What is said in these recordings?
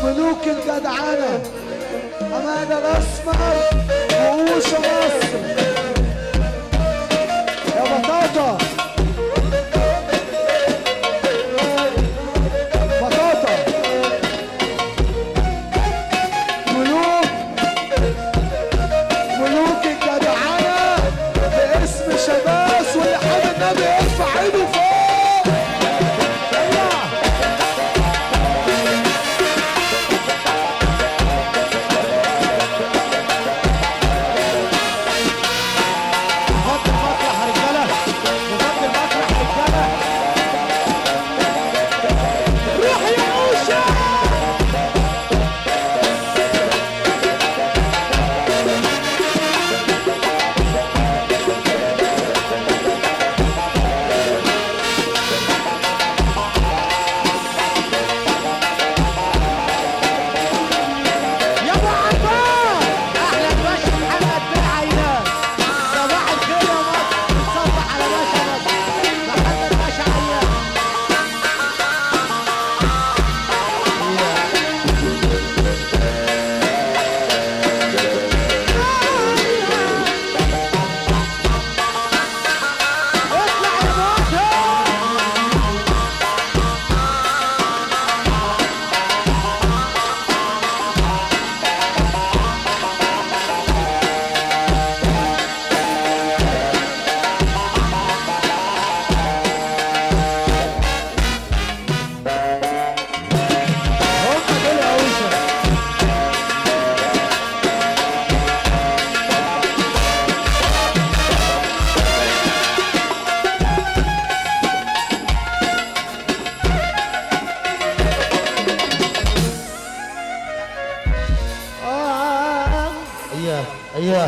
ملوك الجدعنة حمادة الأسمر وقوش مصر يا بطاطا بطاطا ملوك ملوك الجدعنة باسم شباس واللي حابب النبي يرفع ايده فوق يلا نغطي المسرح يا رجاله نغطي المسرح يا رجاله روح يا اوشا يا ابو عباس اهلا باشا محمد بن عينان صباح الخير يا مصر نصبح على باشا مصر محمد باشا عيان اطلع يا مصر هم دول يا اوشا آه. اياه اياه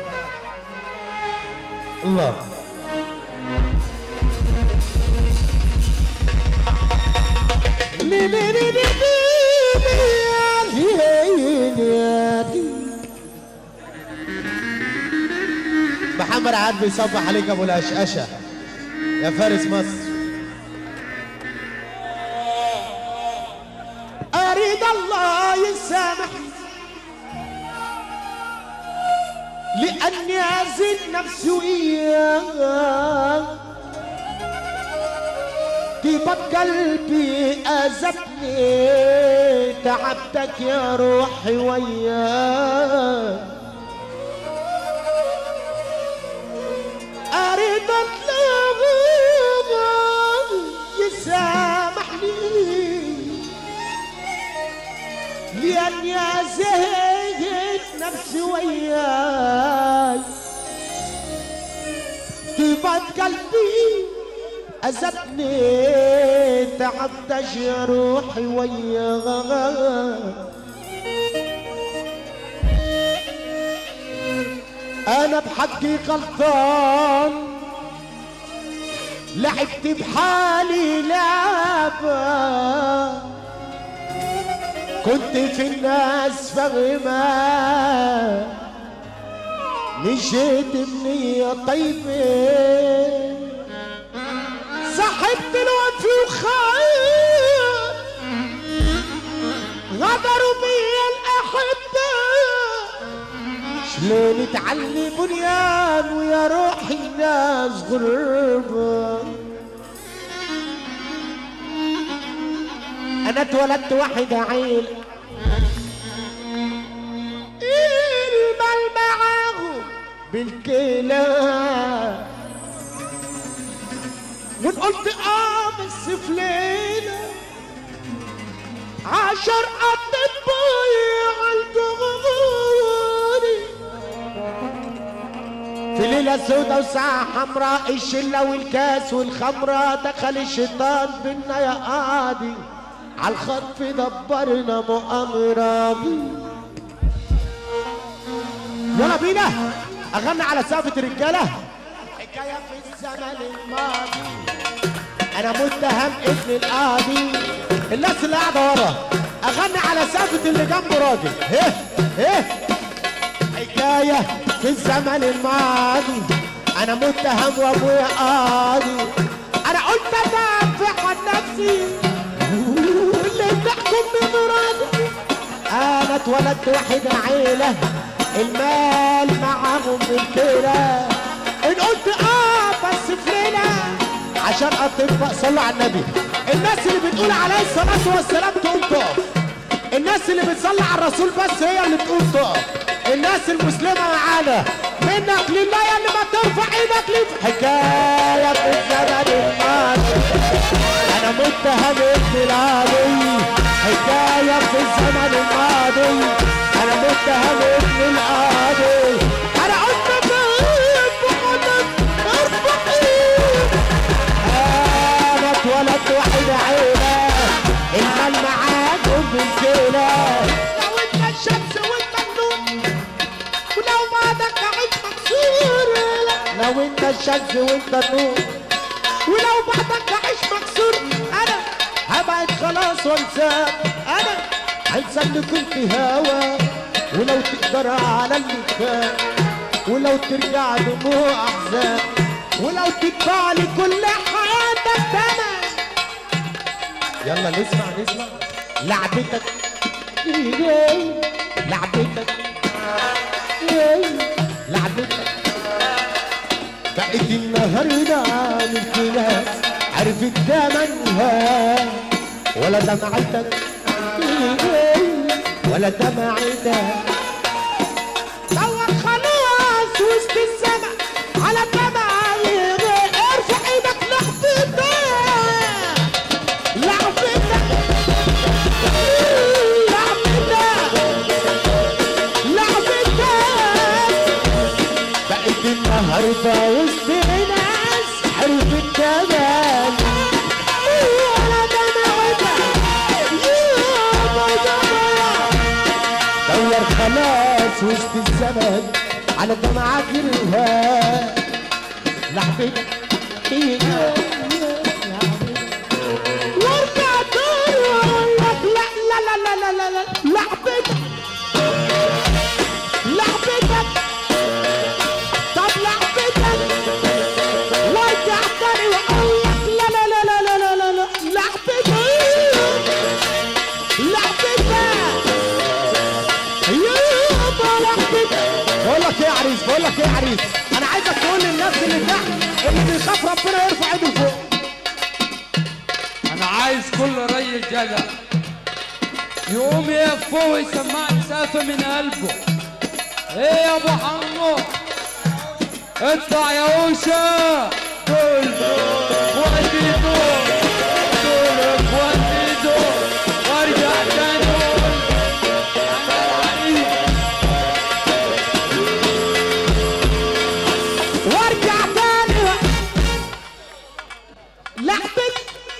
الله لي لي لي لي محمد عاد بيصبح عليك ابو الاشقشه يا فارس مصر اريد الله يسامحني لاني ازيد نفسي وياك طيبة قلبي اذتني تعبتك يا روحي وياك اريد اطلب يسامحني لاني زهقت نفسي وياي طيبة قلبي أذتني تعبت روحي وياك أنا بحقي غلطان لعبت بحالي لعبة كنت في الناس فغمة مشيت بنية طيبة صاحبت الوفي وخايف غدروا بيا الأحبة شلون تعلي بنيان ويا روحي الناس غربة أنا اتولدت واحد عيل المال معاهم بالكلام وان قلت اه بس في ليلة عشر أطباء عالجغوري في ليلة سودة وساعة حمراء الشلة والكاس والخمرة دخل الشيطان بينا يا قاضي عالخطف دبرنا مؤامرة يلا بينا أغنى على سقفة الرجالة حكاية في الزمن الماضي أنا متهم ابن القاضي الناس اللي قاعدة ورا أغني على سقفة اللي جنبه راجل هيه هيه حكاية في الزمن الماضي أنا متهم وأبويا قاضي أنا قلت أدافع عن نفسي واللي بتحكم بمرادي اتولدت واحد عيلة المال معاهم بالكيلة ان قلت اه بس في ليلة عشان اطبق صلوا على النبي الناس اللي بتقول عليه الصلاة والسلام تقوم تقف الناس اللي بتصلي على الرسول بس هي اللي تقول تقف الناس المسلمة معانا منك لله يا اللي ما ترفع ايدك ليه حكاية في الزمن الماضي انا متهم بلادي حكاية في الزمن الماضي انا متهم ابن القاضي انا قلت بيت بقولك ارفع ايدك انا اتولدت واحد عيلة المال معاكم بالكيلة لو انت الشمس وانت النور ولو بعدك عيش مكسور لو انت الشمس وانت النور ولو بعدك عيش مكسور انا هبعد خلاص وانساك انا هنسى اللي كنت هوا ولو تقدر على اللي كان ولو ترجع دموع احزان ولو تدفع لي كل حياتك تمام يلا نسمع نسمع لعبتك إيه، لعبتك إيه، لعبتك بقت النهارده من في ناس عرفت تمنها ولا دمعتك إيه، ولا دمعتك دور خلاص وسط السما على الدمع ارفع ايدك لعبتك لعبتك لعبتك لعبتك بقت النهارده وسط ناس عرفت كمان ولا دمعتك يا دمعتك دور خلاص وسط الزمن على دمعة الهوى لعبتك هي وارجع تاني واقول لك لا لا لا لا لا لا لا لعبتك لعبتك طب لعبتك وارجع تاني واقول لك لا لا لا لا لا لا لا لا لعبتك لعبتك يابا لعبتك بقول لك ايه يا عريس بقول لك ايه يا عريس انا عايزك تقول للناس اللي تحت اللي بيخاف ربنا يرفع ايده لفوق انا عايز كل ري جدع يقوم يقف فوق ويسمعني سقفه من قلبه ايه يا ابو حمو اطلع يا اوشا دول اخواتي دول دول اخواتي دول وارجع تاني اقول انا العريس وارجع تاني لعبت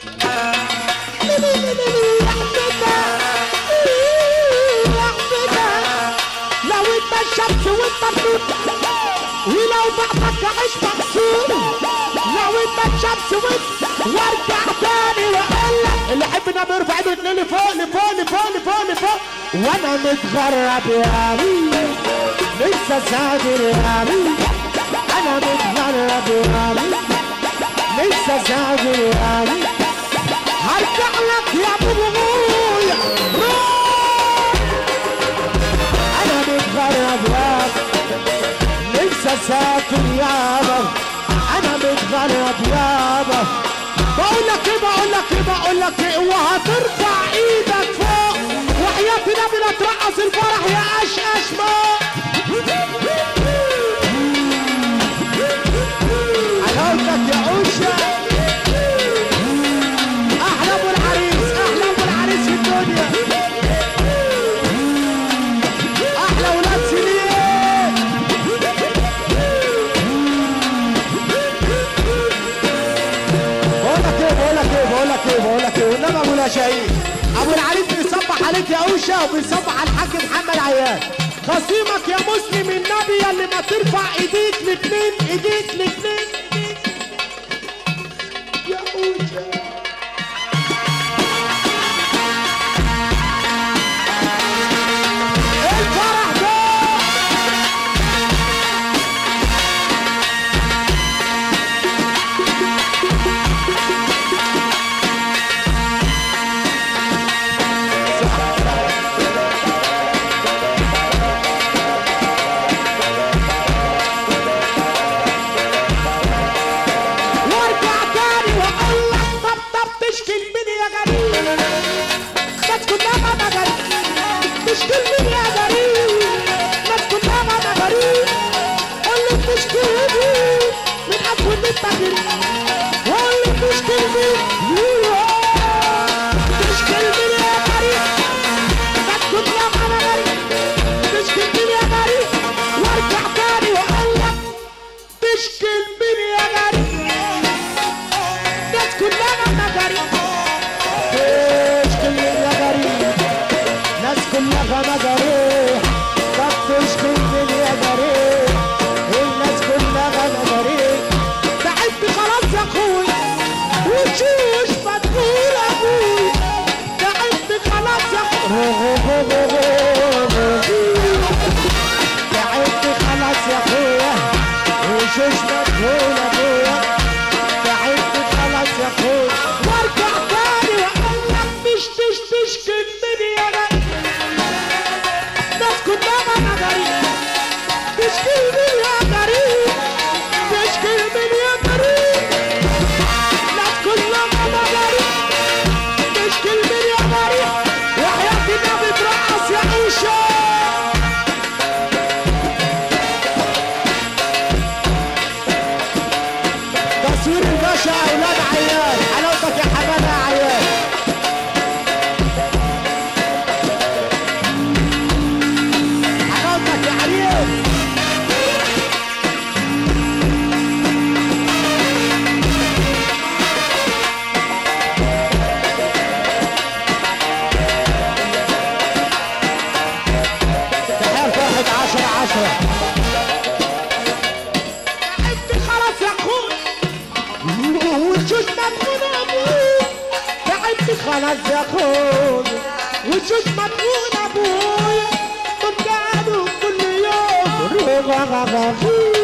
لو انت الشمس وانت النور ولو بعدك عيش مكسور لو انت الشمس وانت وارجع تاني واقول لك اللي يحب ده بيرفع ايده اتنين لفوق لفوق لفوق لفوق لفوق وانا متغرب يا مين لسه سافر يا مين انا متغرب يا مين لسه سافر يا مين هرجع لك يا ابو ابويا روح انا متغرب يابا لسه سافر يابا انا متغرب يابا بقول لك ايه بقول لك ايه بقول لك ايه وهترفع ايدك فوق وحياة نبي لا ترقص الفرح يا اش اش ما حلاوتك يا اوشا احلى ابو العريس احلى ابو العريس في الدنيا احلى ولاد سنين بقول لك ايه بقول لك ايه بقول لك ايه بقول لك ايه والنبي ابو الاشاعير ابو العريس بيصبح عليك يا اوشا وبيصبح على الحاج محمد عياد خصيمك يا مسلم النبي يا اللي ما ترفع ايديك الاتنين ايديك الاتنين ايديك يا اوشا الفرح ده خلاص يا اخويا وشوش مدفون ابويا كنت قاعدوا كل يوم رغغغغ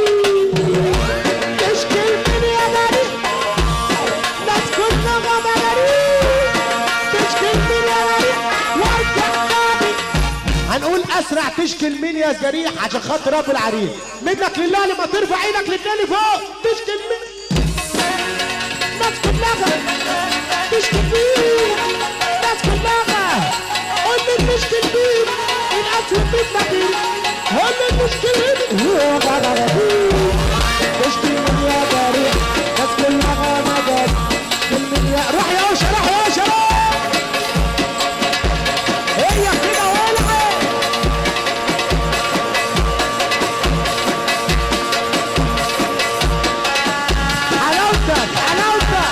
تشكي من يا غريب ناس كلنا غمرين تشكي من يا غريب وارجع هنقول اسرع تشكي مين يا جريح عشان خاطر ابو العريس منك لله لما ترفع عينك للتاني فوق تشكي مين ناس كلها تشكي مين ناس كلها قول لي تشكي مين الاسود بالمدين قول لي تشكي مين هو غرغرين تشكي مين يا جريح ناس كلها مدد تشكي مين يا روح يا اوشا روح يا اوشا روح هي كده ولعت حلاوتك حلاوتك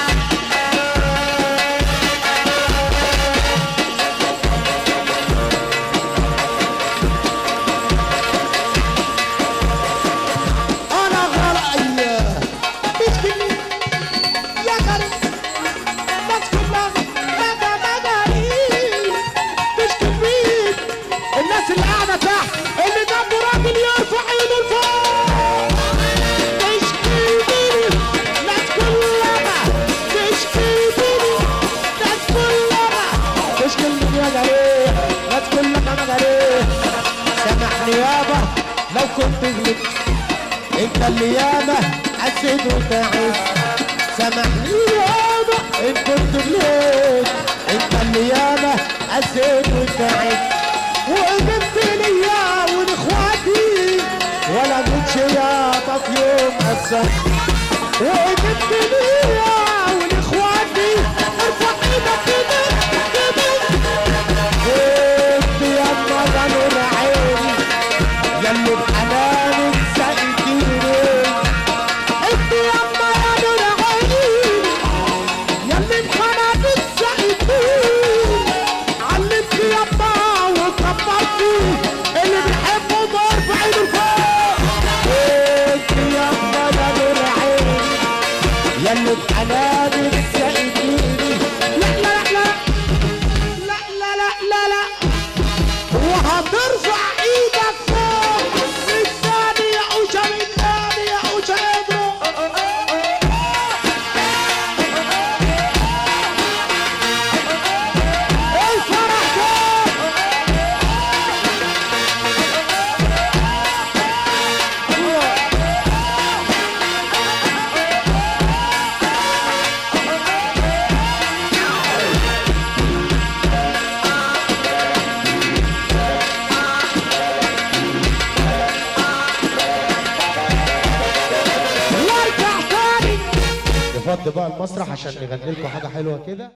انا غرقية تشكي يا كريم ناس كلها مدى مدارين تشكي مين الناس اللي قاعدة تحت اللي جنبه راجل يرفع ايده لفوق تشكي مين ناس كلها تشكي مين ناس كلها تشكي مين يا جريح ناس كلها مدارين سامحني يابا لو كنت غلطت انت اللي ياما حسيت وتعبت سامحني يابا ان كنت غلطت انت اللي ياما حسيت وتعبت وقدمت ليا ولاخواتي ولا قلتش يابا في يوم قسم وقدمت ليا ولاخواتي ارفع ايدك كده كده انت ياما يا نور عيني يلي بحنانك سقيتيني انت ياما يا نور عيني يلي بحنانك سقيتيني علمت ياما وكبرتي اللي بيحبوا برفع ايده لفوق انت ياما يا نور عيني يلي بحنانك سقيتيني لا لا لا لا لا لا لا لا وهترفع ايدك فوق الثاني يا اوشا الثاني يا اوشا اضرب الفرح فوق وارجع تاني نفضي بقى المسرح عشان نغني لكم حاجه حلوه كده